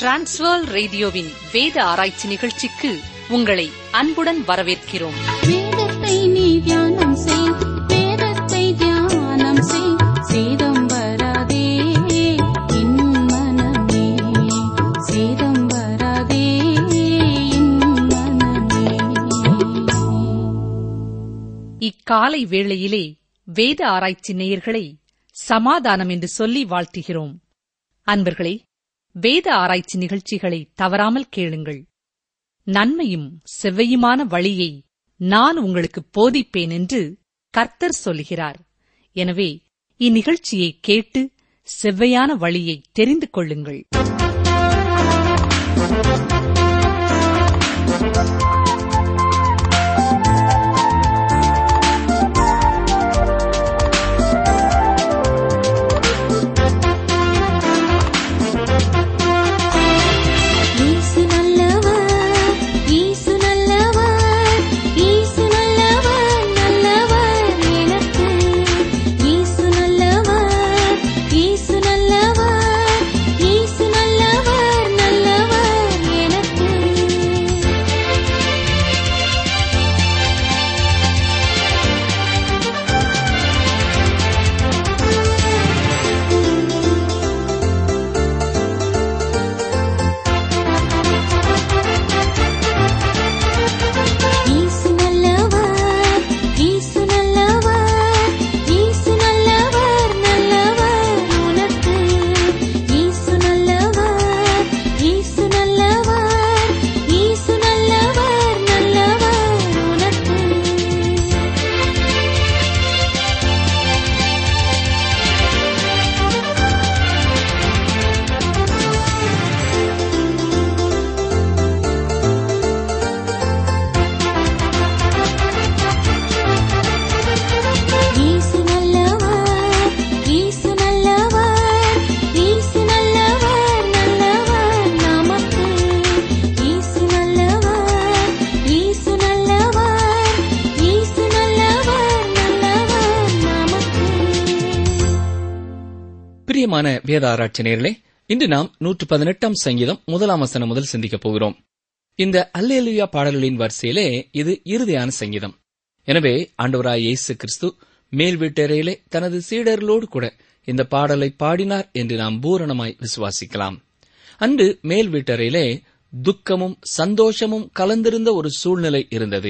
transfer ரேடியோவின் வேத ஆராய்ச்சி நிகழ்ச்சிக்கு உங்களை அன்புடன் வரவேற்கிறோம் வேதத்தை நீ தியானம் செய் வேதத்தை தியானம் செய் சேதம் வராதே என் மனமே சேதம் வராதே என் மனமே இக்காலை வேளையிலே வேத ஆராய்ச்சி நேயர்களை சமாதானம் என்று சொல்லி வாழ்த்துகிறோம் அன்பர்களே வேத ஆராய்ச்சி நிகழ்ச்சிகளை தவறாமல் கேளுங்கள் நன்மையும் செவ்வையுமான வழியை நான் உங்களுக்கு போதிப்பேன் என்று கர்த்தர் சொல்லுகிறார் எனவே இந்நிகழ்ச்சியை கேட்டு செவ்வையான வழியை தெரிந்து கொள்ளுங்கள் இயேசு நல்லவர் இயேசு நல்லவர் இயேசு நல்லவர் நல்லவர் எனக்கு இயேசு நல்லவர் இயேசு நல்லவர் இயேசு நல்லவர் நல்லவர் எனக்கு இயேசு நல்லவர் இயேசு நல்லவர் இயேசு நல்லவர் நல்லவர் உனக்கு இயேசு நல்லவர் இயேசு நல்லவர் இயேசு நல்லவர் நல்லவர் உனக்கு இயேசு நல்லவர் இயேசு நல்லவர் இயேசு நல்லவர் நல்லவர் நமக்கு இயேசு நல்லவர் இயேசு நல்லவர் இயேசு நல்லவர் நல்லவர் நமக்கு பிரியமான வேத ஆராய்ச்சியர்களே இன்று நாம் நூற்று பதினெட்டாம் சங்கீதம் முதலாம் வசனம் முதல் சிந்திக்கப் போகிறோம் இந்த அல்லேலுயா பாடல்களின் வரிசையிலே இது இறுதியான சங்கீதம் எனவே ஆண்டவராய் இயேசு கிறிஸ்து மேல் வீட்டறையிலே தனது சீடர்களோடு கூட இந்த பாடலை பாடினார் என்று நாம் பூரணமாய் விசுவாசிக்கலாம் அன்று மேல் வீட்டறையிலே துக்கமும் சந்தோஷமும் கலந்திருந்த ஒரு சூழ்நிலை இருந்தது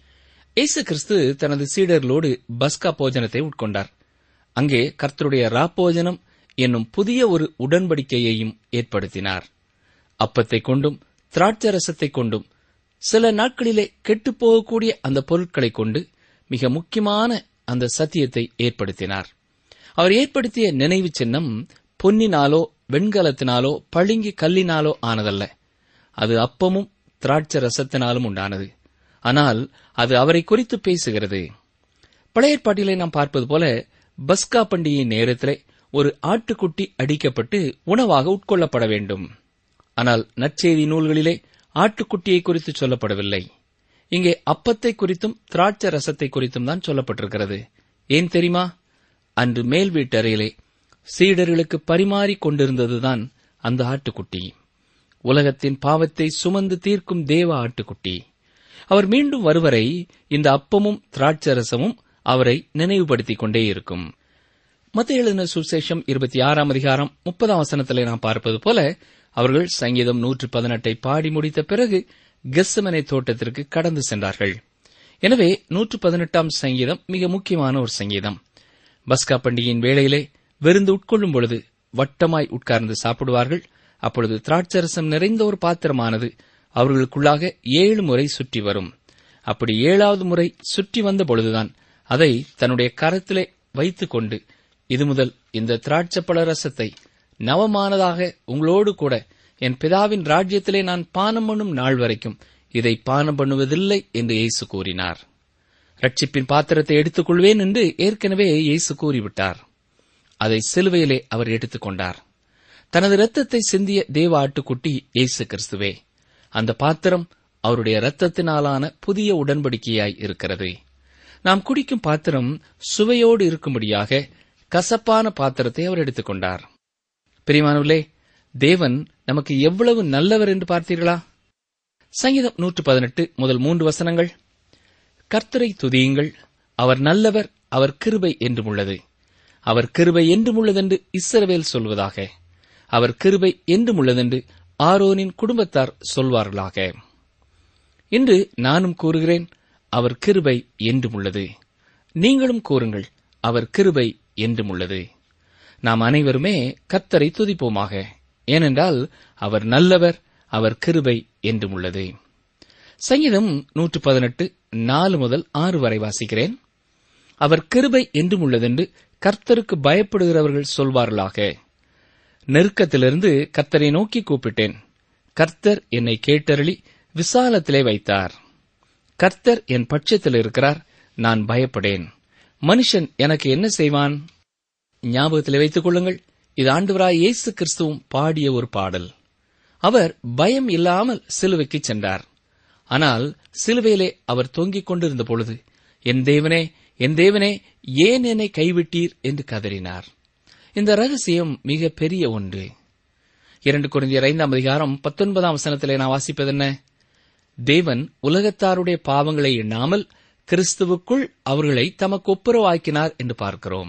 இயேசு கிறிஸ்து தனது சீடர்களோடு பஸ்கா போஜனத்தை உட்கொண்டார் அங்கே கர்த்தருடைய ராப்போஜனம் என்னும் புதிய ஒரு உடன்படிக்கையையும் ஏற்படுத்தினார் அப்பத்தை கொண்டும் திராட்சரசத்தைக் கொண்டும் சில நாட்களிலே கெட்டுப் போகக்கூடிய அந்த பொருட்களைக் கொண்டு மிக முக்கியமான அந்த சத்தியத்தை ஏற்படுத்தினார் அவர் ஏற்படுத்திய நினைவு சின்னம் பொன்னினாலோ வெண்கலத்தினாலோ பளிங்கு கல்லினாலோ ஆனதல்ல அது அப்பமும் திராட்சை ரசத்தினாலும் உண்டானது ஆனால் அது அவரை குறித்து பேசுகிறது பழைய ஏற்பாட்டிலே நாம் பார்ப்பது போல பஸ்கா பண்டிகை நேரத்திலே ஒரு ஆட்டுக்குட்டி அடிக்கப்பட்டு உணவாக உட்கொள்ளப்பட வேண்டும் ஆனால் நற்செய்தி நூல்களிலே ஆட்டுக்குட்டியை குறித்து சொல்லப்படவில்லை இங்கே அப்பத்தை குறித்தும் திராட்சை ரசத்தை குறித்தும் தான் சொல்லப்பட்டிருக்கிறது ஏன் தெரியுமா அன்று மேல் வீட்டறையிலே சீடர்களுக்கு பரிமாறிக் கொண்டிருந்ததுதான் அந்த ஆட்டுக்குட்டி உலகத்தின் பாவத்தை சுமந்து தீர்க்கும் தேவ ஆட்டுக்குட்டி அவர் மீண்டும் வருவரை இந்த அப்பமும் திராட்சரசமும் அவரை நினைவுபடுத்திக் கொண்டே இருக்கும் மத்திய எழுதின சுசேஷம் இருபத்தி ஆறாம் அதிகாரம் முப்பதாம் வசனத்திலே நாம் பார்ப்பது போல அவர்கள் சங்கீதம் நூற்று பதினெட்டை பாடி முடித்த பிறகு கெஸ்ஸமனை தோட்டத்திற்கு கடந்து சென்றார்கள் எனவே நூற்று பதினெட்டாம் சங்கீதம் மிக முக்கியமான ஒரு சங்கீதம் பஸ்கா பண்டிகையின் வேளையிலே விருந்து உட்கொள்ளும் பொழுது வட்டமாய் உட்கார்ந்து சாப்பிடுவார்கள் அப்பொழுது திராட்சரசம் நிறைந்த ஒரு பாத்திரமானது அவர்களுக்குள்ளாக ஏழு முறை சுற்றி வரும் அப்படி ஏழாவது முறை சுற்றி வந்த பொழுதுதான் அதை தன்னுடைய கரத்திலே வைத்துக் கொண்டு இது முதல் இந்த திராட்சப்பழ ரசத்தை நவமானதாக உங்களோடு கூட என் பிதாவின் ராஜ்யத்திலே நான் பானம் பண்ணும் நாள் வரைக்கும் இதை பானம் பண்ணுவதில்லை என்று இயேசு கூறினார் ரட்சிப்பின் பாத்திரத்தை எடுத்துக்கொள்வேன் என்று ஏற்கனவே இயேசு கூறிவிட்டார் அதை சிலுவையிலே அவர் எடுத்துக்கொண்டார் தனது இரத்தத்தை சிந்திய தேவ ஆட்டுக்குட்டி இயேசு கிறிஸ்துவே அந்த பாத்திரம் அவருடைய இரத்தத்தினாலான புதிய உடன்படிக்கையாய் இருக்கிறது நாம் குடிக்கும் பாத்திரம் சுவையோடு இருக்கும்படியாக கசப்பான பாத்திரத்தை அவர் எடுத்துக்கொண்டார் பிரியமானவர்களே தேவன் நமக்கு எவ்வளவு நல்லவர் என்று பார்த்தீர்களா சங்கீதம் நூற்று பதினெட்டு முதல் மூன்று வசனங்கள் கர்த்தரை துதியுங்கள் அவர் நல்லவர் அவர் கிருபை என்றும் உள்ளது அவர் கிருபை என்றும் உள்ளதென்று இஸ்ரவேல் சொல்வதாக அவர் கிருபை என்றும் உள்ளதென்று ஆரோனின் குடும்பத்தார் சொல்வார்களாக இன்று நானும் கூறுகிறேன் அவர் கிருபை என்றும் உள்ளது நீங்களும் கூறுங்கள் அவர் கிருபை என்றும் உள்ளது நாம் அனைவருமே கர்த்தரை துதிப்போமாக ஏனென்றால் அவர் நல்லவர் அவர் கிருபை என்றும் உள்ளது சங்கீதம் நூற்று பதினெட்டு நாலு முதல் ஆறு வரை வாசிக்கிறேன் அவர் கிருபை என்றும் உள்ளதென்று கர்த்தருக்கு பயப்படுகிறவர்கள் சொல்வார்களாக நெருக்கத்திலிருந்து கர்த்தரை நோக்கி கூப்பிட்டேன் கர்த்தர் என்னை கேட்டருளி விசாலத்திலே வைத்தார் கர்த்தர் என் பட்சத்தில் இருக்கிறார் நான் பயப்படேன் மனுஷன் எனக்கு என்ன செய்வான் ஞாபகத்தில் வைத்துக் கொள்ளுங்கள் இது ஆண்டவராய் இயேசு கிறிஸ்துவும் பாடிய ஒரு பாடல் அவர் பயம் இல்லாமல் சிலுவைக்கு சென்றார் ஆனால் சிலுவையிலே அவர் தொங்கிக் கொண்டிருந்த பொழுது என் தேவனே என் தேவனே ஏன் என்னை கைவிட்டீர் என்று கதறினார் இந்த ரகசியம் மிக பெரிய ஒன்று இரண்டு குழந்தையர் ஐந்தாம் அதிகாரம் பத்தொன்பதாம் வசனத்திலே நான் வாசிப்பது என்ன தேவன் உலகத்தாருடைய பாவங்களை எண்ணாமல் கிறிஸ்துவுக்குள் அவர்களை தமக்கு ஒப்புரவாக்கினார் என்று பார்க்கிறோம்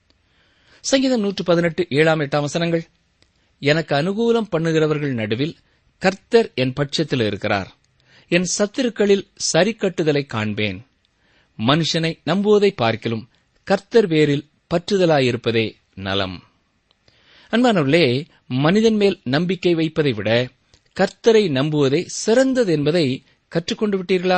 சங்கீதம் நூற்று பதினெட்டு ஏழாம் எட்டாம் வசனங்கள் எனக்கு அனுகூலம் பண்ணுகிறவர்கள் நடுவில் கர்த்தர் என் பட்சத்தில் இருக்கிறார் என் சத்துருக்களில் சரிக்கட்டுதலை காண்பேன் மனுஷனை நம்புவதை பார்க்கிலும் கர்த்தர் வேரில் பற்றுதலாயிருப்பதே நலம் அன்பானவர்களே மனிதன் மேல் நம்பிக்கை வைப்பதை விட கர்த்தரை நம்புவதே சிறந்தது என்பதை கற்றுக்கொண்டு விட்டீர்களா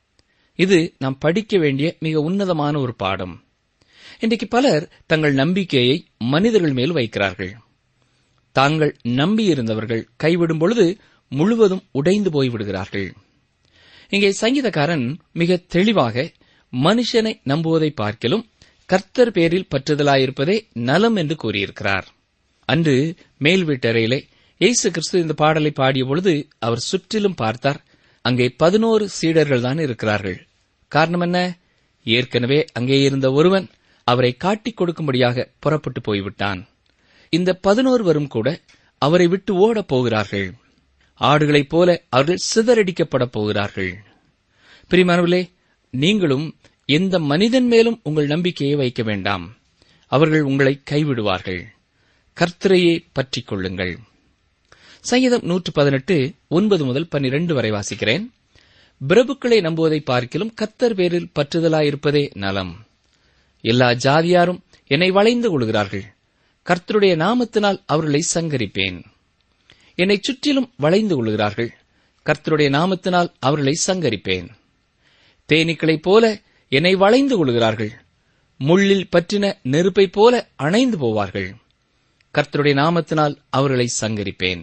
இது நாம் படிக்க வேண்டிய மிக உன்னதமான ஒரு பாடம் இன்றைக்கு பலர் தங்கள் நம்பிக்கையை மனிதர்கள் மேல் வைக்கிறார்கள் தாங்கள் நம்பியிருந்தவர்கள் கைவிடும் பொழுது முழுவதும் உடைந்து போய்விடுகிறார்கள் இங்கே சங்கீதக்காரன் மிக தெளிவாக மனுஷனை நம்புவதை பார்க்கிலும் கர்த்தர் பேரில் பற்றுதலாயிருப்பதே நலம் என்று கூறியிருக்கிறார் அன்று மேல் வீட்டறையிலே இயேசு கிறிஸ்து இந்த பாடலை பாடிய பொழுது அவர் சுற்றிலும் பார்த்தார் அங்கே பதினோரு சீடர்கள் தான் இருக்கிறார்கள் காரணம் என்ன ஏற்கனவே அங்கே இருந்த ஒருவன் அவரை காட்டிக் கொடுக்கும்படியாக புறப்பட்டு போய்விட்டான் இந்த பதினோருவரும் கூட அவரை விட்டு ஓடப் போகிறார்கள் ஆடுகளைப் போல அவர்கள் சிதறடிக்கப்படப் போகிறார்கள் பிரிமானவர்களே நீங்களும் எந்த மனிதன் மேலும் உங்கள் நம்பிக்கையை வைக்க வேண்டாம் அவர்கள் உங்களை கைவிடுவார்கள் கர்த்தரையே பற்றிக் கொள்ளுங்கள் சங்கீதம் நூற்று பதினெட்டு ஒன்பது முதல் பன்னிரண்டு வரை வாசிக்கிறேன் பிரபுக்களை நம்புவதை பார்க்கிலும் கர்த்தர் பேரில் பற்றுதலாயிருப்பதே நலம் எல்லா ஜாதியாரும் என்னை வளைந்து கொள்கிறார்கள் கர்த்தருடைய நாமத்தினால் அவர்களை சங்கரிப்பேன் என்னை சுற்றிலும் வளைந்து கொள்கிறார்கள் கர்த்தருடைய நாமத்தினால் அவர்களை சங்கரிப்பேன் தேனீக்களைப் போல என்னை வளைந்து கொள்கிறார்கள் முள்ளில் பற்றின நெருப்பைப் போல அணைந்து போவார்கள் கர்த்தருடைய நாமத்தினால் அவர்களை சங்கரிப்பேன்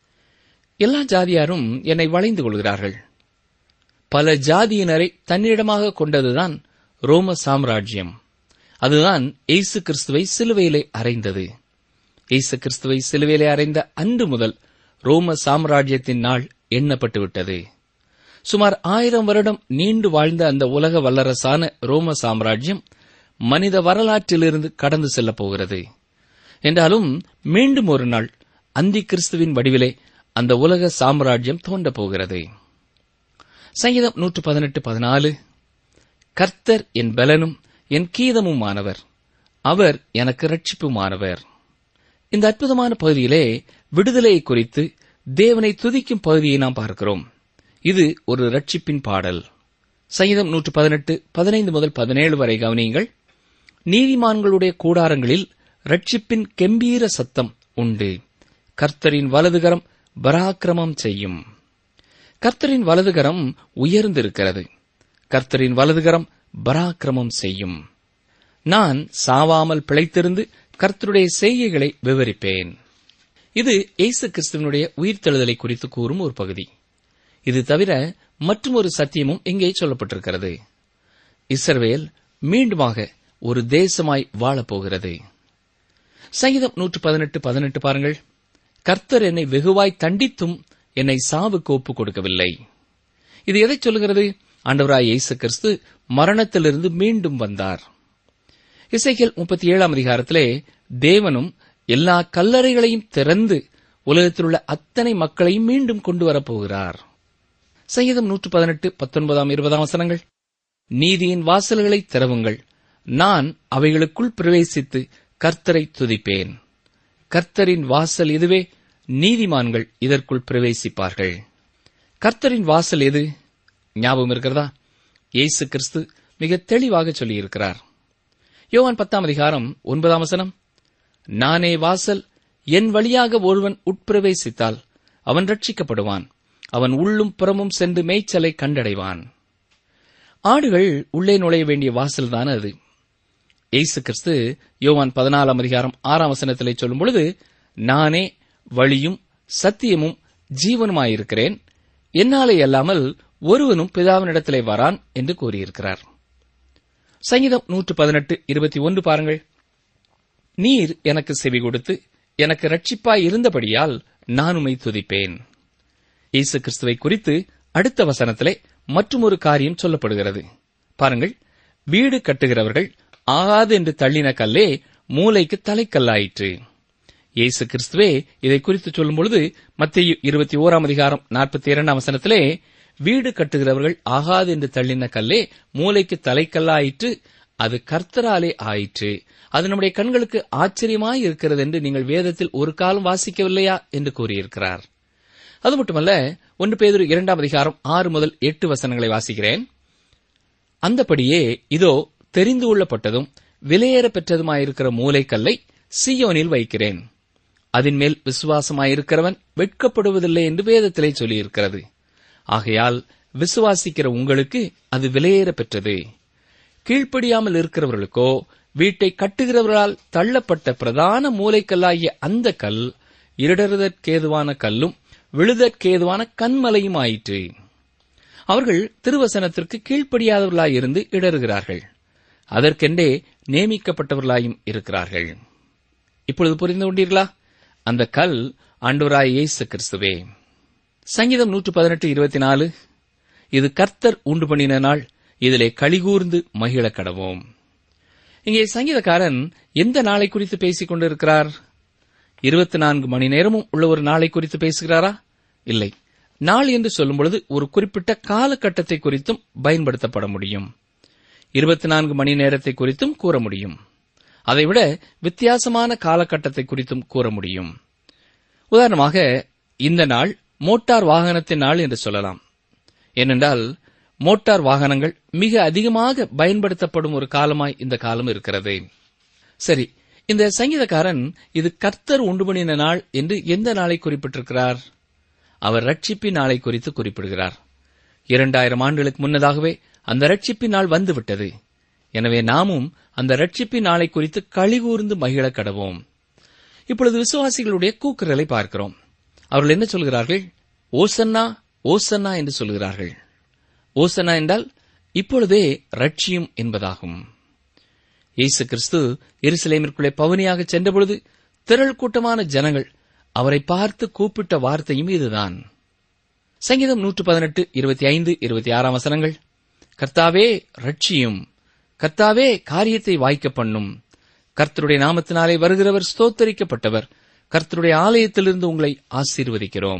எல்லா ஜாதியாரும் என்னை வளைந்து கொள்கிறார்கள் பல ஜாதியினரை தன்னிடமாக கொண்டதுதான் ரோம சாம்ராஜ்யம் அதுதான் இயேசு கிறிஸ்துவை சிலுவையிலே அறைந்தது இயேசு கிறிஸ்துவை சிலுவையிலே அறைந்த அன்று முதல் ரோம சாம்ராஜ்யத்தின் நாள் எண்ணப்பட்டு விட்டது சுமார் ஆயிரம் வருடம் நீண்டு வாழ்ந்த அந்த உலக வல்லரசான ரோம சாம்ராஜ்யம் மனித வரலாற்றிலிருந்து கடந்து செல்லப் போகிறது என்றாலும் மீண்டும் ஒரு நாள் அந்தி கிறிஸ்துவின் வடிவிலே அந்த உலக சாம்ராஜ்யம் தோன்றப் போகிறது சங்கீதம் நூற்று பதினெட்டு பதினாலு கர்த்தர் என் பலனும் என் கீதமுமானவர் அவர் எனக்கு ரட்சிப்புமானவர் இந்த அற்புதமான பகுதியிலே விடுதலையை குறித்து தேவனை துதிக்கும் பகுதியை நாம் பார்க்கிறோம் இது ஒரு ரட்சிப்பின் பாடல் சங்கீதம் நூற்று பதினெட்டு பதினைந்து முதல் பதினேழு வரை கவனியுங்கள் நீதிமான்களுடைய கூடாரங்களில் ரட்சிப்பின் கெம்பீர சத்தம் உண்டு கர்த்தரின் வலதுகரம் பராக்கிரமம் செய்யும் கர்த்தரின் வலதுகரம் உயர்ந்திருக்கிறது கர்த்தரின் வலதுகரம் பராக்கிரமம் செய்யும் நான் சாவாமல் பிழைத்திருந்து கர்த்தருடைய செய்கைகளை விவரிப்பேன் இது இயேசு கிறிஸ்துவனுடைய உயிர்த்தெழுதலை குறித்து கூறும் ஒரு பகுதி இது தவிர மற்றும் ஒரு சத்தியமும் இங்கே சொல்லப்பட்டிருக்கிறது இஸ்ரவேல் மீண்டுமாக ஒரு தேசமாய் வாழப்போகிறது சங்கீதம் நூற்று பதினெட்டு பதினெட்டு பாருங்கள் கர்த்தர் என்னை வெகுவாய் தண்டித்தும் என்னை சாவுக்கு ஒப்புக் கொடுக்கவில்லை இது எதை சொல்லுகிறது ஆண்டவராய் இயேசு கிறிஸ்து மரணத்திலிருந்து மீண்டும் வந்தார் இசைக்கியல் முப்பத்தி ஏழாம் அதிகாரத்திலே தேவனும் எல்லா கல்லறைகளையும் திறந்து உலகத்தில் உள்ள அத்தனை மக்களையும் மீண்டும் கொண்டு வரப்போகிறார் சங்கீதம் நூற்று பதினெட்டு பத்தொன்பதாம் இருபதாம் வசனங்கள் நீதியின் வாசல்களை திறவுங்கள் நான் அவைகளுக்குள் பிரவேசித்து கர்த்தரை துதிப்பேன் கர்த்தரின் வாசல் இதுவே நீதிமான்கள் இதற்குள் பிரவேசிப்பார்கள் கர்த்தரின் வாசல் எது ஞாபகம் இருக்கிறதா இயேசு கிறிஸ்து மிக தெளிவாக சொல்லியிருக்கிறார் யோவான் பத்தாம் அதிகாரம் ஒன்பதாம் வசனம் நானே வாசல் என் வழியாக ஒருவன் உட்பிரவேசித்தால் அவன் ரட்சிக்கப்படுவான் அவன் உள்ளும் புறமும் சென்று மேய்ச்சலை கண்டடைவான் ஆடுகள் உள்ளே நுழைய வேண்டிய வாசல்தான் அது இயேசு கிறிஸ்து யோவான் பதினாலாம் அதிகாரம் ஆறாம் வசனத்திலே சொல்லும் பொழுது நானே வழியும் சத்தியமும் ஜீவனுமாயிருக்கிறேன் என்னாலே அல்லாமல் ஒருவனும் பிதாவினிடத்திலே வரான் என்று கூறியிருக்கிறார் சங்கீதம் நூற்று பதினெட்டு இருபத்தி ஒன்று பாருங்கள் நீர் எனக்கு செவி கொடுத்து எனக்கு ரட்சிப்பாய் இருந்தபடியால் நான் உம்மை துதிப்பேன் இயேசு கிறிஸ்துவை குறித்து அடுத்த வசனத்திலே மற்றுமொரு காரியம் சொல்லப்படுகிறது பாருங்கள் வீடு கட்டுகிறவர்கள் ஆகாது என்று தள்ளின கல்லே மூளைக்கு தலைக்கல்லாயிற்று இயேசு கிறிஸ்துவே இதை குறித்து சொல்லும் பொழுது மத்திய இருபத்தி ஓராம் அதிகாரம் நாற்பத்தி இரண்டாம் வசனத்திலே வீடு கட்டுகிறவர்கள் ஆகாது என்று தள்ளின கல்லே மூளைக்கு தலைக்கல்லாயிற்று அது கர்த்தராலே ஆயிற்று அது நம்முடைய கண்களுக்கு ஆச்சரியமாய் இருக்கிறது என்று நீங்கள் வேதத்தில் ஒரு காலம் வாசிக்கவில்லையா என்று கூறியிருக்கிறார் அது மட்டுமல்ல ஒன்று பேதொரு இரண்டாம் அதிகாரம் ஆறு முதல் எட்டு வசனங்களை வாசிக்கிறேன் அந்தபடியே இதோ தெரிந்து கொள்ளப்பட்டதும் விலையேற பெற்றதுமாயிருக்கிற மூலைக்கல்லை சியோனில் வைக்கிறேன் அதன் மேல் விசுவாசமாயிருக்கிறவன் வெட்கப்படுவதில்லை என்று வேதத்திலே சொல்லியிருக்கிறது ஆகையால் விசுவாசிக்கிற உங்களுக்கு அது விலையேற பெற்றது கீழ்ப்படியாமல் இருக்கிறவர்களுக்கோ வீட்டை கட்டுகிறவர்களால் தள்ளப்பட்ட பிரதான மூலைக்கல்லாகிய அந்த கல் இருடறுதற்கேதுவான கல்லும் விழுதற்கேதுவான கண்மலையும் ஆயிற்று அவர்கள் திருவசனத்திற்கு கீழ்ப்படியாதவர்களாயிருந்து இடறுகிறார்கள் அதற்கென்றே நியமிக்கப்பட்டவர்களாயும் இருக்கிறார்கள் இப்பொழுது புரிந்து கொண்டீர்களா அந்த கல் ஆண்டவராய் இயேசு கிறிஸ்துவே சங்கீதம் நூற்று பதினெட்டு இருபத்தி நாலு இது கர்த்தர் உண்டு பண்ணின நாள் இதிலே கழிகூர்ந்து மகிழ கடவோம் இங்கே சங்கீதக்காரன் எந்த நாளை குறித்து பேசிக் கொண்டிருக்கிறார் இருபத்தி நான்கு மணி நேரமும் உள்ள ஒரு நாளை குறித்து பேசுகிறாரா இல்லை நாள் என்று சொல்லும் பொழுது ஒரு குறிப்பிட்ட காலகட்டத்தை குறித்தும் பயன்படுத்தப்பட முடியும் இருபத்தி நான்கு மணி நேரத்தை குறித்தும் கூற முடியும் அதைவிட வித்தியாசமான காலகட்டத்தை குறித்தும் கூற முடியும் உதாரணமாக இந்த நாள் மோட்டார் வாகனத்தின் நாள் என்று சொல்லலாம் ஏனென்றால் மோட்டார் வாகனங்கள் மிக அதிகமாக பயன்படுத்தப்படும் ஒரு காலமாய் இந்த காலம் இருக்கிறது சரி இந்த சங்கீதக்காரன் இது கர்த்தர் உண்டு பண்ணின நாள் என்று எந்த நாளை குறிப்பிட்டிருக்கிறார் அவர் ரட்சிப்பின் நாளை குறித்து குறிப்பிடுகிறார் இரண்டாயிரம் ஆண்டுகளுக்கு முன்னதாகவே அந்த ரட்சிப்பின் நாள் வந்துவிட்டது எனவே நாமும் அந்த ரட்சிப்பின் நாளை குறித்து கழிகூர்ந்து மகிழ கடவோம் இப்பொழுது விசுவாசிகளுடைய கூக்குரலை பார்க்கிறோம் அவர்கள் என்ன சொல்கிறார்கள் ஓசன்னா ஓசன்னா என்று சொல்கிறார்கள் ஓசன்னா என்றால் இப்பொழுதே ரட்சியும் என்பதாகும் இயேசு கிறிஸ்து எருசலேமிற்குள்ளே பவனியாக சென்றபொழுது திரள் கூட்டமான ஜனங்கள் அவரை பார்த்து கூப்பிட்ட வார்த்தையும் இதுதான் சங்கீதம் நூற்று பதினெட்டு இருபத்தி ஐந்து இருபத்தி ஆறாம் வசனங்கள் கர்த்தாவே ரட்சியும் கர்த்தாவே காரியத்தை வாய்க்க பண்ணும் கர்த்தருடைய நாமத்தினாலே வருகிறவர் ஸ்தோத்தரிக்கப்பட்டவர் கர்த்தருடைய ஆலயத்திலிருந்து உங்களை ஆசீர்வதிக்கிறோம்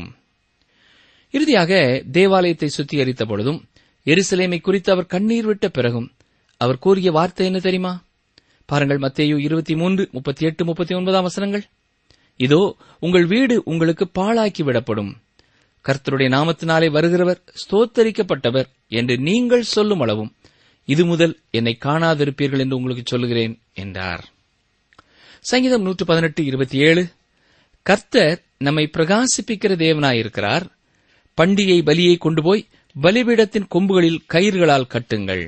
இறுதியாக தேவாலயத்தை சுத்திகரித்த பொழுதும் எருசலேமை குறித்து அவர் கண்ணீர் விட்ட பிறகும் அவர் கூறிய வார்த்தை என்ன தெரியுமா பாருங்கள் மத்தேயு இருபத்தி மூன்று முப்பத்தி எட்டு முப்பத்தி ஒன்பதாம் வசனங்கள் இதோ உங்கள் வீடு உங்களுக்கு பாழாக்கி விடப்படும் கர்த்தருடைய நாமத்தினாலே வருகிறவர் ஸ்தோத்தரிக்கப்பட்டவர் என்று நீங்கள் சொல்லும் அளவும் இது முதல் என்னை காணாதிருப்பீர்கள் என்று உங்களுக்கு சொல்லுகிறேன் என்றார் சங்கீதம் நூற்று பதினெட்டு இருபத்தி ஏழு கர்த்தர் நம்மை பிரகாசிப்பிக்கிற தேவனாயிருக்கிறார் பண்டிகை பலியை கொண்டு போய் பலிபீடத்தின் கொம்புகளில் கயிறுகளால் கட்டுங்கள்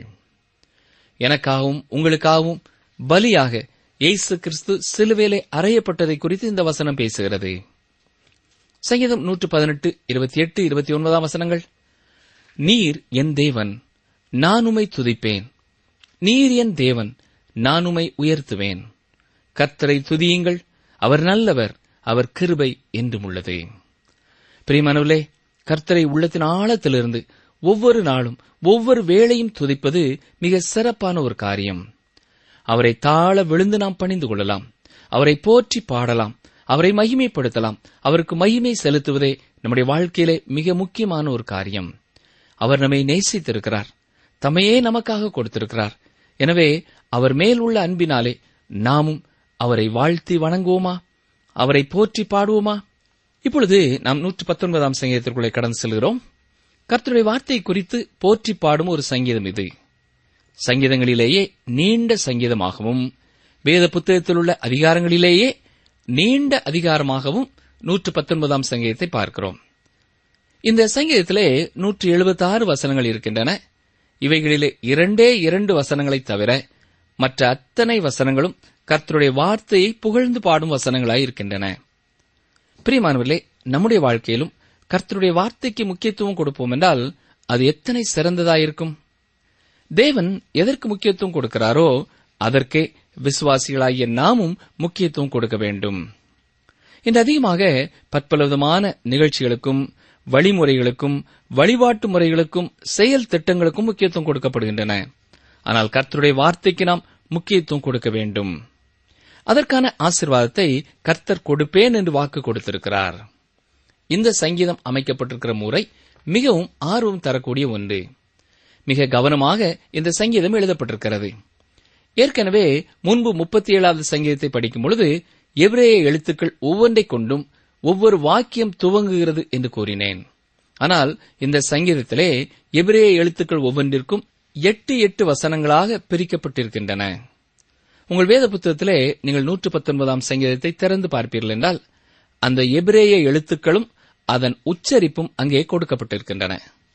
எனக்காகவும் உங்களுக்காகவும் பலியாக இயேசு கிறிஸ்து சிலுவேலை அறையப்பட்டதை குறித்து இந்த வசனம் பேசுகிறது சங்கீதம் நூற்று பதினெட்டு இருபத்தி எட்டு இருபத்தி ஒன்பதாம் வசனங்கள் நீர் என் தேவன் நான் உமை துதிப்பேன் நீர் என் தேவன் நான் உமை உயர்த்துவேன் கர்த்தரை துதியுங்கள் அவர் நல்லவர் அவர் கிருபை என்றும் உள்ளது பிரியமானவர்களே கர்த்தரை உள்ளத்தின் ஆழத்திலிருந்து ஒவ்வொரு நாளும் ஒவ்வொரு வேளையும் துதிப்பது மிக சிறப்பான ஒரு காரியம் அவரை தாழ விழுந்து நாம் பணிந்து கொள்ளலாம் அவரை போற்றி பாடலாம் அவரை மகிமைப்படுத்தலாம் அவருக்கு மகிமை செலுத்துவதே நம்முடைய வாழ்க்கையிலே மிக முக்கியமான ஒரு காரியம் அவர் நம்மை நேசித்திருக்கிறார் தம்மையே நமக்காக கொடுத்திருக்கிறார் எனவே அவர் மேல் உள்ள அன்பினாலே நாமும் அவரை வாழ்த்தி வணங்குவோமா அவரை போற்றி பாடுவோமா இப்பொழுது நாம் நூற்று பத்தொன்பதாம் சங்கீதத்திற்குள்ளே கடந்து செல்கிறோம் கர்த்தருடைய வார்த்தை குறித்து போற்றி பாடும் ஒரு சங்கீதம் இது சங்கீதங்களிலேயே நீண்ட சங்கீதமாகவும் வேத புத்தகத்தில் உள்ள அதிகாரங்களிலேயே நீண்ட அதிகாரமாகவும் நூற்று பத்தொன்பதாம் சங்கீதத்தை பார்க்கிறோம் இந்த சங்கீதத்திலே நூற்று எழுபத்தி ஆறு வசனங்கள் இருக்கின்றன இவைகளிலே இரண்டே இரண்டு வசனங்களைத் தவிர மற்ற அத்தனை வசனங்களும் கர்த்தருடைய வார்த்தையை புகழ்ந்து பாடும் வசனங்களாய் இருக்கின்றன பிரியமானவர்களே நம்முடைய வாழ்க்கையிலும் கர்த்தருடைய வார்த்தைக்கு முக்கியத்துவம் கொடுப்போம் என்றால் அது எத்தனை சிறந்ததாயிருக்கும் தேவன் எதற்கு முக்கியத்துவம் கொடுக்கிறாரோ அதற்கே விசுவாசிகளாகிய நாமும் முக்கியத்துவம் கொடுக்க வேண்டும் இன்று அதிகமாக பற்பல விதமான நிகழ்ச்சிகளுக்கும் வழிமுறைகளுக்கும் வழிபாட்டு முறைகளுக்கும் செயல் திட்டங்களுக்கும் முக்கியத்துவம் கொடுக்கப்படுகின்றன ஆனால் கர்த்தருடைய வார்த்தைக்கு நாம் முக்கியத்துவம் கொடுக்க வேண்டும் அதற்கான ஆசிர்வாதத்தை கர்த்தர் கொடுப்பேன் என்று வாக்கு கொடுத்திருக்கிறார் இந்த சங்கீதம் அமைக்கப்பட்டிருக்கிற முறை மிகவும் ஆர்வம் தரக்கூடிய ஒன்று மிக கவனமாக இந்த சங்கீதம் எழுதப்பட்டிருக்கிறது ஏற்கனவே முன்பு முப்பத்தி ஏழாவது சங்கீதத்தை படிக்கும் பொழுது எவ்ரேய எழுத்துக்கள் ஒவ்வொன்றைக் கொண்டும் ஒவ்வொரு வாக்கியம் துவங்குகிறது என்று கூறினேன் ஆனால் இந்த சங்கீதத்திலே எபிரேய எழுத்துக்கள் ஒவ்வொன்றிற்கும் எட்டு எட்டு வசனங்களாக பிரிக்கப்பட்டிருக்கின்றன உங்கள் வேத புத்தகத்திலே நீங்கள் நூற்று பத்தொன்பதாம் சங்கீதத்தை திறந்து பார்ப்பீர்கள் என்றால் அந்த எபிரேய எழுத்துக்களும் அதன் உச்சரிப்பும் அங்கே கொடுக்கப்பட்டிருக்கின்றன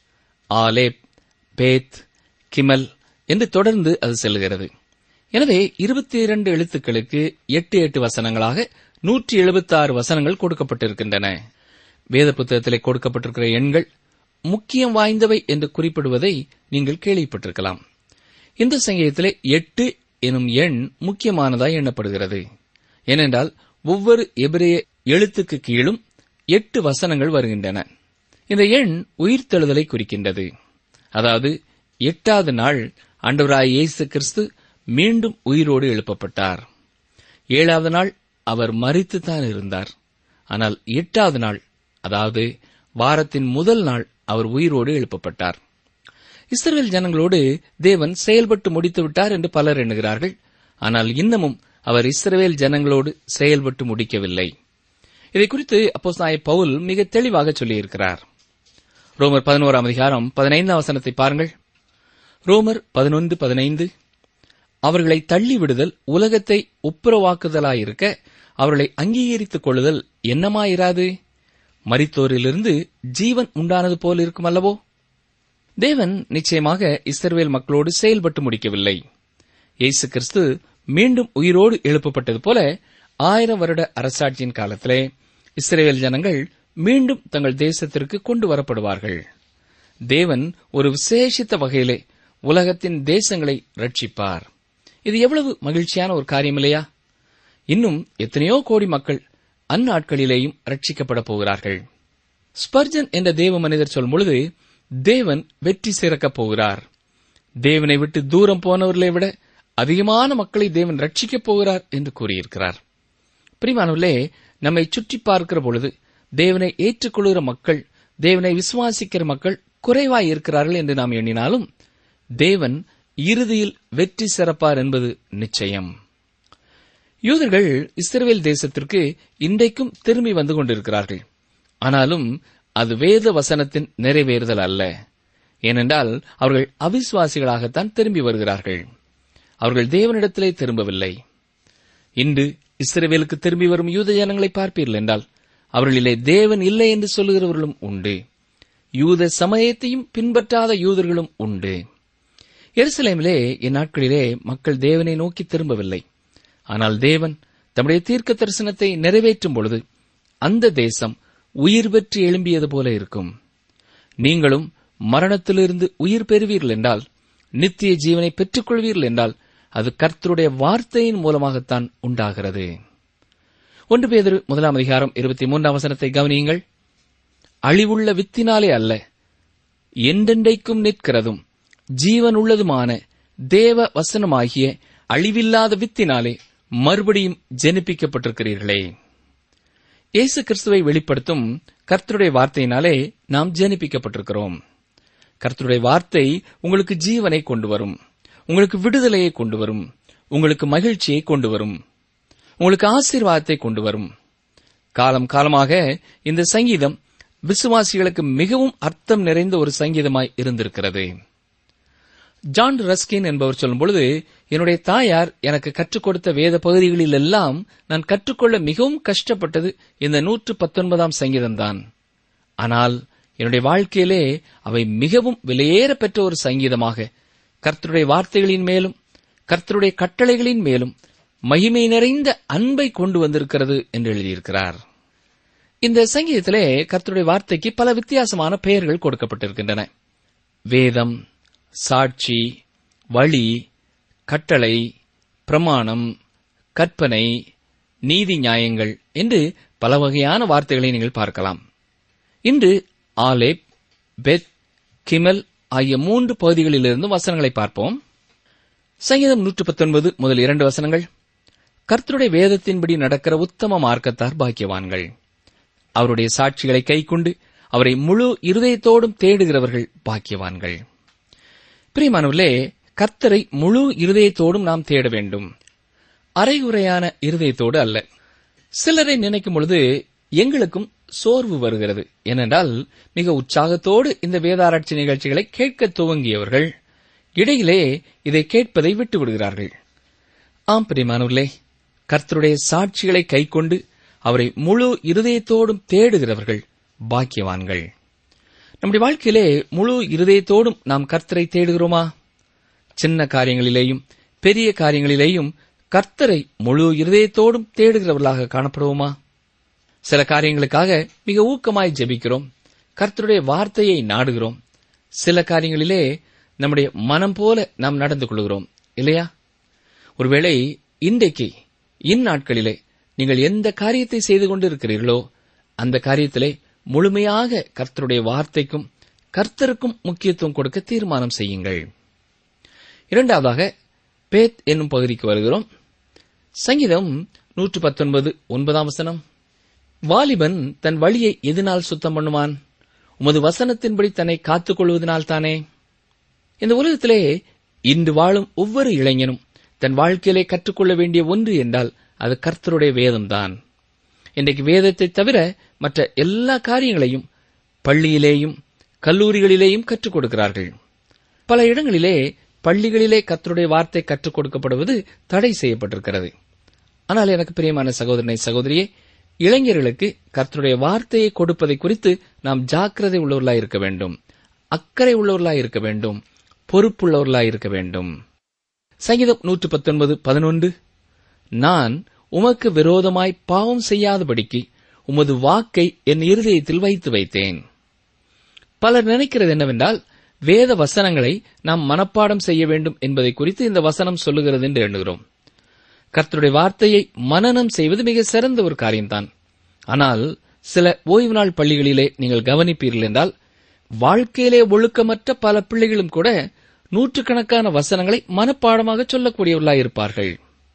ஆலேப் பேத் கிமல் என்று தொடர்ந்து அது செல்கிறது எனவே இருபத்தி இரண்டு எழுத்துக்களுக்கு எட்டு எட்டு வசனங்களாக நூற்றி எழுபத்தாறு வசனங்கள் கொடுக்கப்பட்டிருக்கின்றன வேத புத்தகத்திலே கொடுக்கப்பட்டிருக்கிற எண்கள் முக்கியம் வாய்ந்தவை என்று குறிப்பிடுவதை நீங்கள் கேள்விப்பட்டிருக்கலாம் இந்த சங்கீதத்திலே எட்டு எனும் எண் முக்கியமானதாய் எண்ணப்படுகிறது ஏனென்றால் ஒவ்வொரு எபிரேய எழுத்துக்கு கீழும் எட்டு வசனங்கள் வருகின்றன இந்த எண் உயிர்த்தெழுதலை குறிக்கின்றது அதாவது எட்டாவது நாள் ஆண்டவராய் இயேசு கிறிஸ்து மீண்டும் உயிரோடு எழுப்பப்பட்டார் ஏழாவது நாள் அவர் மறித்துத்தான் இருந்தார் ஆனால் எட்டாவது நாள் அதாவது வாரத்தின் முதல் நாள் அவர் உயிரோடு எழுப்பப்பட்டார் இஸ்ரேல் ஜனங்களோடு தேவன் செயல்பட்டு முடித்து விட்டார் என்று பலர் எண்ணுகிறார்கள் ஆனால் இன்னமும் அவர் இஸ்ரவேல் ஜனங்களோடு செயல்பட்டு முடிக்கவில்லை இதை குறித்து அப்போஸ்தாய பவுல் மிக தெளிவாக சொல்லியிருக்கிறார் ரோமர் பதினோராம் அதிகாரம் பதினைந்தாம் வசனத்தை பாருங்கள் ரோமர் பதினொன்று பதினைந்து அவர்களை தள்ளிவிடுதல் உலகத்தை ஒப்புரவாக்குதலாயிருக்க அவர்களை அங்கீகரித்துக் கொள்ளுதல் என்னமாயிராது மரித்தோரிலிருந்து ஜீவன் உண்டானது போல் இருக்கும் அல்லவோ தேவன் நிச்சயமாக இஸ்ரவேல் மக்களோடு செயல்பட்டு முடிக்கவில்லை இயேசு கிறிஸ்து மீண்டும் உயிரோடு எழுப்பப்பட்டது போல ஆயிரம் வருட அரசாட்சியின் காலத்திலே இஸ்ரேல் ஜனங்கள் மீண்டும் தங்கள் தேசத்திற்கு கொண்டு வரப்படுவார்கள் தேவன் ஒரு விசேஷித்த வகையிலே உலகத்தின் தேசங்களை ரட்சிப்பார் இது எவ்வளவு மகிழ்ச்சியான ஒரு காரியம் இல்லையா இன்னும் எத்தனையோ கோடி மக்கள் அந்நாட்களிலேயும் ரட்சிக்கப்பட போகிறார்கள் ஸ்பர்ஜன் என்ற தேவ மனிதர் சொல்லும் பொழுது தேவன் வெற்றி சிறக்கப் போகிறார் தேவனை விட்டு தூரம் போனவர்களை விட அதிகமான மக்களை தேவன் ரட்சிக்கப் போகிறார் என்று கூறியிருக்கிறார் பிரிமானவர்களே நம்மை சுற்றி பார்க்கிற பொழுது தேவனை ஏற்றுக்கொள்கிற மக்கள் தேவனை விசுவாசிக்கிற மக்கள் குறைவாய் இருக்கிறார்கள் என்று நாம் எண்ணினாலும் தேவன் இறுதியில் வெற்றி சிறப்பார் என்பது நிச்சயம் யூதர்கள் இஸ்ரவேல் தேசத்திற்கு இன்றைக்கும் திரும்பி வந்து கொண்டிருக்கிறார்கள் ஆனாலும் அது வேத வசனத்தின் நிறைவேறுதல் அல்ல ஏனென்றால் அவர்கள் அவிசுவாசிகளாகத்தான் திரும்பி வருகிறார்கள் அவர்கள் தேவனிடத்திலே திரும்பவில்லை இன்று இஸ்ரவேலுக்கு திரும்பி வரும் யூத ஜனங்களை பார்ப்பீர்கள் என்றால் அவர்களிலே தேவன் இல்லை என்று சொல்லுகிறவர்களும் உண்டு யூத சமயத்தையும் பின்பற்றாத யூதர்களும் உண்டு எருசலேமிலே இந்நாட்களிலே மக்கள் தேவனை நோக்கி திரும்பவில்லை ஆனால் தேவன் தம்முடைய தீர்க்க தரிசனத்தை நிறைவேற்றும் பொழுது அந்த தேசம் உயிர் பெற்று எழும்பியது போல இருக்கும் நீங்களும் மரணத்திலிருந்து உயிர் பெறுவீர்கள் என்றால் நித்திய ஜீவனை பெற்றுக் கொள்வீர்கள் என்றால் அது கர்த்தருடைய வார்த்தையின் மூலமாகத்தான் உண்டாகிறது ஒன்று பேதரு முதலாம் அதிகாரம் இருபத்தி மூன்றாம் வசனத்தை கவனியுங்கள் அழிவுள்ள வித்தினாலே அல்ல என்றென்றைக்கும் நிற்கிறதும் ஜீவன் உள்ளதுமான தேவ வசனமாகிய அழிவில்லாத வித்தினாலே மறுபடியும் ஜெனிப்பிக்கப்பட்டிருக்கிறீர்களே இயேசு கிறிஸ்துவை வெளிப்படுத்தும் கர்த்தருடைய வார்த்தையினாலே நாம் ஜனிப்பிக்கப்பட்டிருக்கிறோம் கர்த்தருடைய வார்த்தை உங்களுக்கு ஜீவனை கொண்டு வரும் உங்களுக்கு விடுதலையை கொண்டு வரும் உங்களுக்கு மகிழ்ச்சியை கொண்டு வரும் உங்களுக்கு ஆசீர்வாதத்தை கொண்டு வரும் காலம் காலமாக இந்த சங்கீதம் விசுவாசிகளுக்கு மிகவும் அர்த்தம் நிறைந்த ஒரு சங்கீதமாய் இருந்திருக்கிறது ஜான் ரஸ்கின் என்பவர் சொல்லும் பொழுது என்னுடைய தாயார் எனக்கு கற்றுக் கொடுத்த வேத பகுதிகளில் எல்லாம் நான் கற்றுக்கொள்ள மிகவும் கஷ்டப்பட்டது இந்த நூற்று பத்தொன்பதாம் சங்கீதம்தான் ஆனால் என்னுடைய வாழ்க்கையிலே அவை மிகவும் விலையேற பெற்ற ஒரு சங்கீதமாக கர்த்தருடைய வார்த்தைகளின் மேலும் கர்த்தருடைய கட்டளைகளின் மேலும் மகிமை நிறைந்த அன்பை கொண்டு வந்திருக்கிறது என்று எழுதியிருக்கிறார் இந்த சங்கீதத்திலே கர்த்தருடைய வார்த்தைக்கு பல வித்தியாசமான பெயர்கள் கொடுக்கப்பட்டிருக்கின்றன வேதம் சாட்சி வழி கட்டளை பிரமாணம் கற்பனை நீதி நியாயங்கள் என்று பல வகையான வார்த்தைகளை நீங்கள் பார்க்கலாம் இன்று ஆலேப் பெத் கிமல் ஆகிய மூன்று பகுதிகளிலிருந்து வசனங்களை பார்ப்போம் சங்கீதம் நூற்று பத்தொன்பது முதல் இரண்டு வசனங்கள் கர்த்தருடைய வேதத்தின்படி நடக்கிற உத்தம மார்க்கத்தார் பாக்கியவான்கள் அவருடைய சாட்சிகளை கைக்கொண்டு அவரை முழு இருதயத்தோடும் தேடுகிறவர்கள் பாக்கியவான்கள் பிரியமானவர்களே கர்த்தரை முழு இருதயத்தோடும் நாம் தேட வேண்டும் அரைகுறையான இருதயத்தோடு அல்ல சிலரை நினைக்கும் பொழுது எங்களுக்கும் சோர்வு வருகிறது ஏனென்றால் மிக உற்சாகத்தோடு இந்த வேதாராய்ச்சி நிகழ்ச்சிகளை கேட்க துவங்கியவர்கள் இடையிலே இதை கேட்பதை விட்டு விடுகிறார்கள் ஆம் பிரியமானவர்களே கர்த்தருடைய சாட்சிகளை கைக்கொண்டு அவரை முழு இருதயத்தோடும் தேடுகிறவர்கள் பாக்கியவான்கள் நம்முடைய வாழ்க்கையிலே முழு இருதயத்தோடும் நாம் கர்த்தரை தேடுகிறோமா சின்ன காரியங்களிலேயும் பெரிய காரியங்களிலேயும் கர்த்தரை முழு இருதயத்தோடும் தேடுகிறவர்களாக காணப்படுவோமா சில காரியங்களுக்காக மிக ஊக்கமாய் ஜெபிக்கிறோம் கர்த்தருடைய வார்த்தையை நாடுகிறோம் சில காரியங்களிலே நம்முடைய மனம் போல நாம் நடந்து கொள்கிறோம் இல்லையா ஒருவேளை இன்றைக்கு இந்நாட்களிலே நீங்கள் எந்த காரியத்தை செய்து கொண்டிருக்கிறீர்களோ அந்த காரியத்திலே முழுமையாக கர்த்தருடைய வார்த்தைக்கும் கர்த்தருக்கும் முக்கியத்துவம் கொடுக்க தீர்மானம் செய்யுங்கள் இரண்டாவதாக பேத் என்னும் பகுதிக்கு வருகிறோம் சங்கீதம் நூற்று பத்தொன்பது ஒன்பதாம் வசனம் வாலிபன் தன் வழியை எதனால் சுத்தம் பண்ணுவான் உமது வசனத்தின்படி தன்னை காத்துக் கொள்வதனால் தானே இந்த உலகத்திலே இன்று வாழும் ஒவ்வொரு இளைஞனும் தன் வாழ்க்கையிலே கற்றுக்கொள்ள வேண்டிய ஒன்று என்றால் அது கர்த்தருடைய வேதம்தான் இன்றைக்கு வேதத்தை தவிர மற்ற எல்லா காரியங்களையும் பள்ளியிலேயும் கல்லூரிகளிலேயும் கற்றுக் கொடுக்கிறார்கள் பல இடங்களிலே பள்ளிகளிலே கர்த்தருடைய வார்த்தை கற்றுக் கொடுக்கப்படுவது தடை செய்யப்பட்டிருக்கிறது ஆனால் எனக்கு பிரியமான சகோதரனை சகோதரியே இளைஞர்களுக்கு கர்த்தருடைய வார்த்தையை கொடுப்பதை குறித்து நாம் ஜாக்கிரதை உள்ளவர்களாய் இருக்க வேண்டும் அக்கறை உள்ளவர்களாய் இருக்க வேண்டும் பொறுப்புள்ளவர்களாய் இருக்க வேண்டும் சங்கீதம் நூற்று பத்தொன்பது பதினொன்று நான் உமக்கு விரோதமாய் பாவம் செய்யாதபடிக்கு உமது வாக்கை என் இருதயத்தில் வைத்து வைத்தேன் பலர் நினைக்கிறது என்னவென்றால் வேத வசனங்களை நாம் மனப்பாடம் செய்ய வேண்டும் என்பதை குறித்து இந்த வசனம் சொல்லுகிறது என்று எண்ணுகிறோம் கர்த்தருடைய வார்த்தையை மனனம் செய்வது மிக சிறந்த ஒரு காரியம்தான் ஆனால் சில ஓய்வு நாள் பள்ளிகளிலே நீங்கள் கவனிப்பீர்கள் என்றால் வாழ்க்கையிலே ஒழுக்கமற்ற பல பிள்ளைகளும் கூட நூற்றுக்கணக்கான வசனங்களை மனப்பாடமாக சொல்லக்கூடியவர்களாயிருப்பார்கள்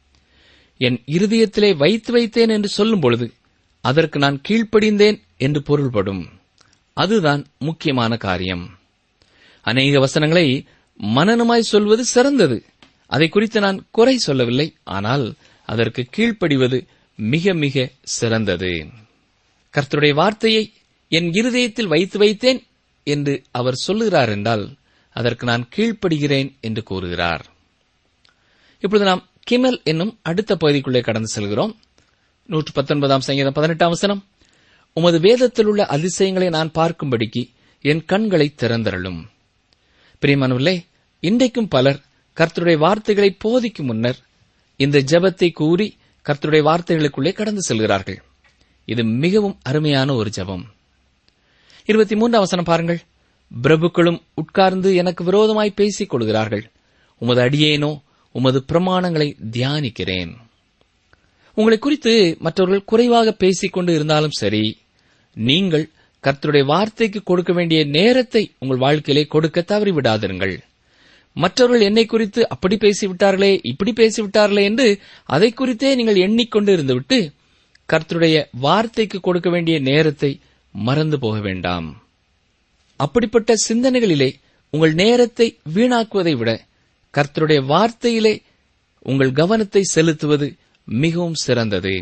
என் இருதயத்திலே வைத்து வைத்தேன் என்று சொல்லும் பொழுது அதற்கு நான் கீழ்ப்படிந்தேன் என்று பொருள்படும் அதுதான் முக்கியமான காரியம் அநேக வசனங்களை மனனமாய் சொல்வது சிறந்தது அதை குறித்து நான் குறை சொல்லவில்லை ஆனால் அதற்கு கீழ்ப்படிவது மிக மிக சிறந்தது கர்த்தருடைய வார்த்தையை என் இருதயத்தில் வைத்து வைத்தேன் என்று அவர் சொல்லுகிறார் என்றால் அதற்கு நான் கீழ்ப்படுகிறேன் என்று கூறுகிறார் இப்பொழுது நாம் கிமல் என்னும் அடுத்த பகுதிக்குள்ளே கடந்து செல்கிறோம் நூற்று பத்தொன்பதாம் சங்கீதம் பதினெட்டாம் வசனம் உமது வேதத்தில் உள்ள அதிசயங்களை நான் பார்க்கும்படிக்கு என் கண்களை திறந்தருளும் பிரியமானவர்களே இன்றைக்கும் பலர் கர்த்தருடைய வார்த்தைகளை போதிக்கும் முன்னர் இந்த ஜெபத்தை கூறி கர்த்தருடைய வார்த்தைகளுக்குள்ளே கடந்து செல்கிறார்கள் இது மிகவும் அருமையான ஒரு ஜெபம் இருபத்தி மூன்றாம் வசனம் பாருங்கள் பிரபுக்களும் உட்கார்ந்து எனக்கு விரோதமாய் பேசிக் கொள்கிறார்கள் உமது அடியேனோ உமது பிரமாணங்களை தியானிக்கிறேன் உங்களை குறித்து மற்றவர்கள் குறைவாக பேசிக் கொண்டு இருந்தாலும் சரி நீங்கள் கர்த்தருடைய வார்த்தைக்கு கொடுக்க வேண்டிய நேரத்தை உங்கள் வாழ்க்கையிலே கொடுக்க தவறிவிடாதிருங்கள் மற்றவர்கள் என்னை குறித்து அப்படி பேசிவிட்டார்களே இப்படி பேசிவிட்டார்களே என்று அதை குறித்தே நீங்கள் எண்ணிக்கொண்டு இருந்துவிட்டு கர்த்தருடைய வார்த்தைக்கு கொடுக்க வேண்டிய நேரத்தை மறந்து போக வேண்டாம் அப்படிப்பட்ட சிந்தனைகளிலே உங்கள் நேரத்தை வீணாக்குவதை விட கர்த்தருடைய வார்த்தையிலே உங்கள் கவனத்தை செலுத்துவது மிகவும் சிறந்தது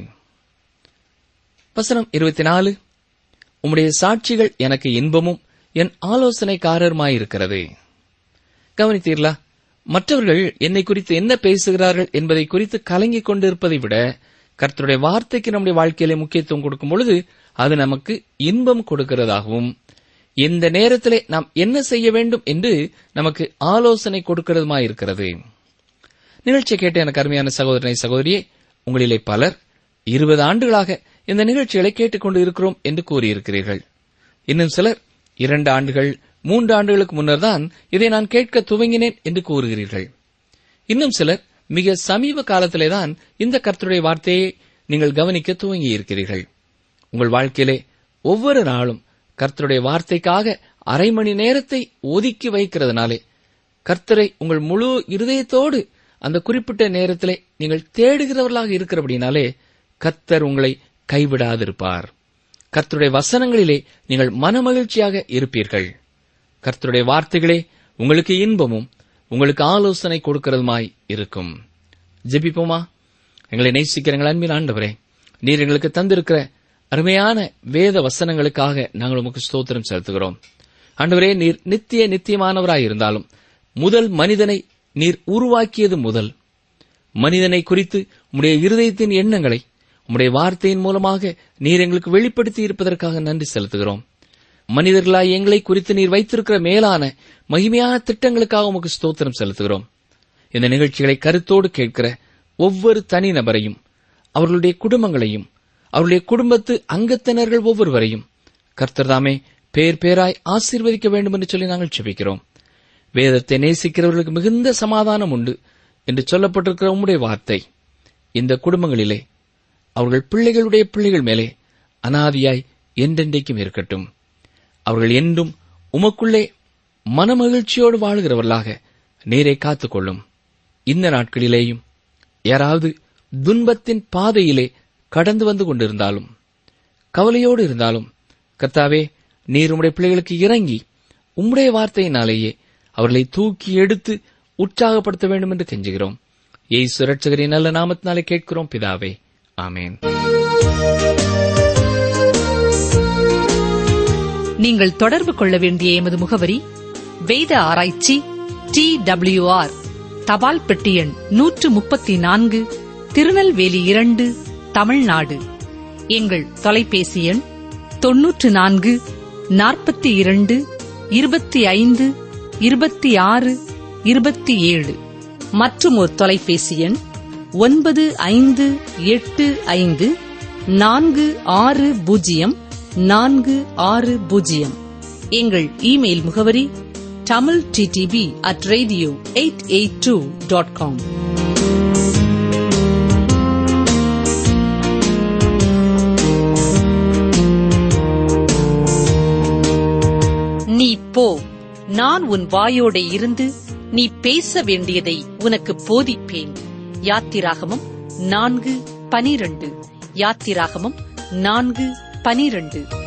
வசனம் இருபத்தி நாலு உம்முடைய சாட்சிகள் எனக்கு இன்பமும் என் ஆலோசனைக்காரருமாயிருக்கிறது கவனித்தீர்களா மற்றவர்கள் என்னை குறித்து என்ன பேசுகிறார்கள் என்பதை குறித்து கலங்கிக் கொண்டிருப்பதை விட கர்த்தருடைய வார்த்தைக்கு நம்முடைய வாழ்க்கையிலே முக்கியத்துவம் கொடுக்கும் பொழுது அது நமக்கு இன்பம் கொடுக்கிறதாகவும் இந்த நேரத்திலே நாம் என்ன செய்ய வேண்டும் என்று நமக்கு ஆலோசனை கொடுக்கிறதுமாயிருக்கிறது நிகழ்ச்சியை கேட்ட எனக்கு அருமையான சகோதரனை சகோதரியே உங்களிலே பலர் இருபது ஆண்டுகளாக இந்த நிகழ்ச்சிகளை கேட்டுக்கொண்டு இருக்கிறோம் என்று கூறியிருக்கிறீர்கள் இன்னும் சிலர் இரண்டு ஆண்டுகள் மூன்று ஆண்டுகளுக்கு முன்னர் தான் இதை நான் கேட்க துவங்கினேன் என்று கூறுகிறீர்கள் இன்னும் சிலர் மிக சமீப காலத்திலேதான் இந்த கர்த்தருடைய வார்த்தையை நீங்கள் கவனிக்க துவங்கி இருக்கிறீர்கள் உங்கள் வாழ்க்கையிலே ஒவ்வொரு நாளும் கர்த்தருடைய வார்த்தைக்காக அரை மணி நேரத்தை ஒதுக்கி வைக்கிறதுனாலே கர்த்தரை உங்கள் முழு இருதயத்தோடு அந்த குறிப்பிட்ட நேரத்திலே நீங்கள் தேடுகிறவர்களாக இருக்கிறபடினாலே கர்த்தர் உங்களை கைவிடாதிருப்பார் கர்த்தருடைய வசனங்களிலே நீங்கள் மனமகிழ்ச்சியாக இருப்பீர்கள் கர்த்தருடைய வார்த்தைகளே உங்களுக்கு இன்பமும் உங்களுக்கு ஆலோசனை கொடுக்கிறதுமாய் இருக்கும் ஜெபிப்போமா எங்களை நேசிக்கிற எங்கள் அன்பின் ஆண்டவரே நீர் எங்களுக்கு தந்திருக்கிற அருமையான வேத வசனங்களுக்காக நாங்கள் உமக்கு ஸ்தோத்திரம் செலுத்துகிறோம் ஆண்டவரே நீர் நித்திய நித்தியமானவராய் இருந்தாலும் முதல் மனிதனை நீர் உருவாக்கியது முதல் மனிதனை குறித்து உம்முடைய இருதயத்தின் எண்ணங்களை உம்முடைய வார்த்தையின் மூலமாக நீர் எங்களுக்கு வெளிப்படுத்தி இருப்பதற்காக நன்றி செலுத்துகிறோம் மனிதர்களாய் எங்களை குறித்து நீர் வைத்திருக்கிற மேலான மகிமையான திட்டங்களுக்காக உமக்கு ஸ்தோத்திரம் செலுத்துகிறோம் இந்த நிகழ்ச்சிகளை கருத்தோடு கேட்கிற ஒவ்வொரு தனிநபரையும் அவர்களுடைய குடும்பங்களையும் அவருடைய குடும்பத்து அங்கத்தினர்கள் ஒவ்வொருவரையும் கர்த்தர்தாமே பேர் பேராய் ஆசீர்வதிக்க வேண்டும் என்று சொல்லி நாங்கள் செபிக்கிறோம் வேதத்தை நேசிக்கிறவர்களுக்கு மிகுந்த சமாதானம் உண்டு என்று சொல்லப்பட்டிருக்கிற உம்முடைய வார்த்தை இந்த குடும்பங்களிலே அவர்கள் பிள்ளைகளுடைய பிள்ளைகள் மேலே அனாதியாய் என்றென்றைக்கும் இருக்கட்டும் அவர்கள் என்றும் உமக்குள்ளே மனமகிழ்ச்சியோடு வாழுகிறவர்களாக நீரை காத்துக்கொள்ளும் இந்த நாட்களிலேயும் யாராவது துன்பத்தின் பாதையிலே கடந்து வந்து கொண்டிருந்தாலும் கவலையோடு இருந்தாலும் கர்த்தாவே நீர் உம்முடைய பிள்ளைகளுக்கு இறங்கி உம்முடைய வார்த்தையினாலேயே அவர்களை தூக்கி எடுத்து உற்சாகப்படுத்த வேண்டும் என்று கெஞ்சுகிறோம் ஏய் சுரட்சகரின் நல்ல நாமத்தினாலே கேட்கிறோம் பிதாவே ஆமேன் நீங்கள் தொடர்பு கொள்ள வேண்டிய எமது முகவரி வேத ஆராய்ச்சி டி ஆர் தபால் பெட்டி எண் நூற்று முப்பத்தி நான்கு திருநெல்வேலி இரண்டு தமிழ்நாடு எங்கள் தொலைபேசி எண் தொன்னூற்று நான்கு நாற்பத்தி இரண்டு இருபத்தி ஐந்து இருபத்தி ஆறு இருபத்தி ஏழு மற்றும் ஒரு தொலைபேசி எண் ஒன்பது ஐந்து எட்டு ஐந்து நான்கு ஆறு பூஜ்ஜியம் நான்கு ஆறு பூஜ்ஜியம் எங்கள் இமெயில் முகவரி Tamil DTP at radio eight eight two dot com நீ போ நான் உன் வாயோட இருந்து நீ பேச வேண்டியதை உனக்கு போதிப்பேன் யாத்திராகமம் நான்கு பனிரண்டு யாத்திராகமம் நான்கு பனிரண்டு